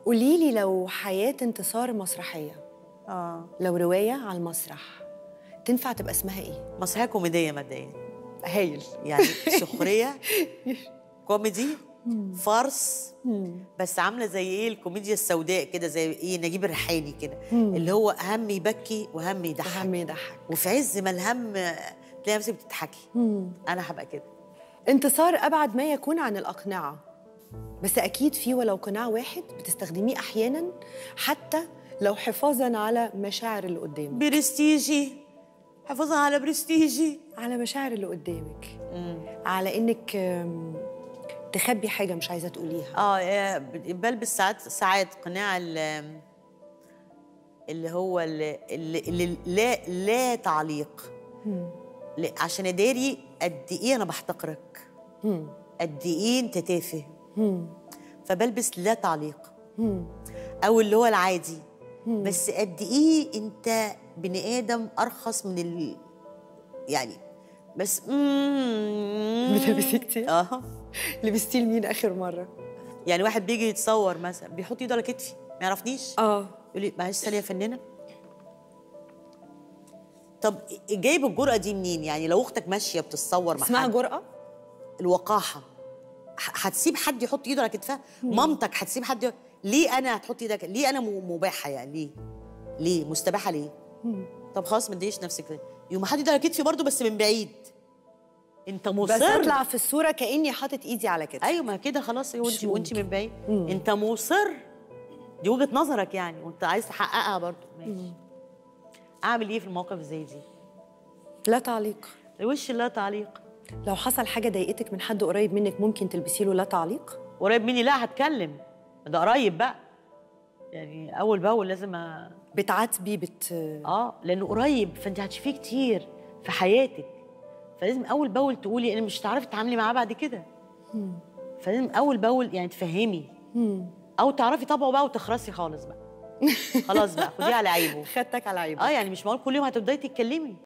قولي لي لو حياه انتصار مسرحيه اه لو روايه على المسرح تنفع تبقى اسمها ايه مسرحيه كوميديه مبدئيا هايل يعني سخريه كوميدي فارس بس عامله زي ايه الكوميديا السوداء كده زي ايه نجيب الريحاني كده اللي هو هم يبكي وهم يضحك هم يضحك وفي عز ما الهم تلاقي نفسك بتضحكي انا هبقى كده انتصار ابعد ما يكون عن الاقنعه بس اكيد في ولو قناع واحد بتستخدميه احيانا حتى لو حفاظا على مشاعر اللي قدامك برستيجي حفاظا على برستيجي على مشاعر اللي قدامك على انك آم، تخبي حاجه مش عايزه تقوليها اه آه، بلبس ساعات ساعات قناع ال- اللي هو اللي, اللي, اللي لا لا تعليق ل- عشان اداري قد ايه انا بحتقرك قد ايه انت تافه فبلبس لا تعليق او اللي هو العادي بس قد ايه انت بني ادم ارخص من ال يعني بس بتلبسي كتير؟ اه لبستيه لمين اخر مره يعني واحد بيجي يتصور مثلا بيحط ايده على كتفي ما يعرفنيش اه يقول لي معلش ثانيه يا فنانه طب جايب الجرأة دي منين؟ يعني لو اختك ماشيه بتتصور مع اسمها حد جرأة الوقاحه ح- هتسيب حد يحط ايده على كتفها؟ مامتك هتسيب حد ي- ليه انا هتحط ايدك ليه انا م- مباحه يعني ليه؟ ليه؟ مستباحه ليه؟ طب خلاص ما تضايقش نفسك يوم حد ايده على كتفي برضه بس من بعيد انت مصر بس اطلع في الصوره كاني حاطط ايدي على كتفي ايوه ما كده خلاص وانت مش وانت ممكن. من بعيد انت مصر دي وجهه نظرك يعني وانت عايز تحققها برضه ماشي اعمل ايه في المواقف زي دي لا تعليق وش لا تعليق لو حصل حاجه ضايقتك من حد قريب منك ممكن تلبسي له لا تعليق قريب مني لا هتكلم ده قريب بقى يعني اول باول لازم أ... بتعاتبي بت اه لانه قريب فانت هتشوفيه كتير في حياتك فلازم اول باول تقولي انا مش هتعرفي تتعاملي معاه بعد كده فلازم اول باول يعني تفهمي او تعرفي طبعه بقى وتخرسي خالص بقى خلاص بقى خديه على عيبه خدتك على عيبك اه يعني مش معقول كل يوم هتبداي تتكلمي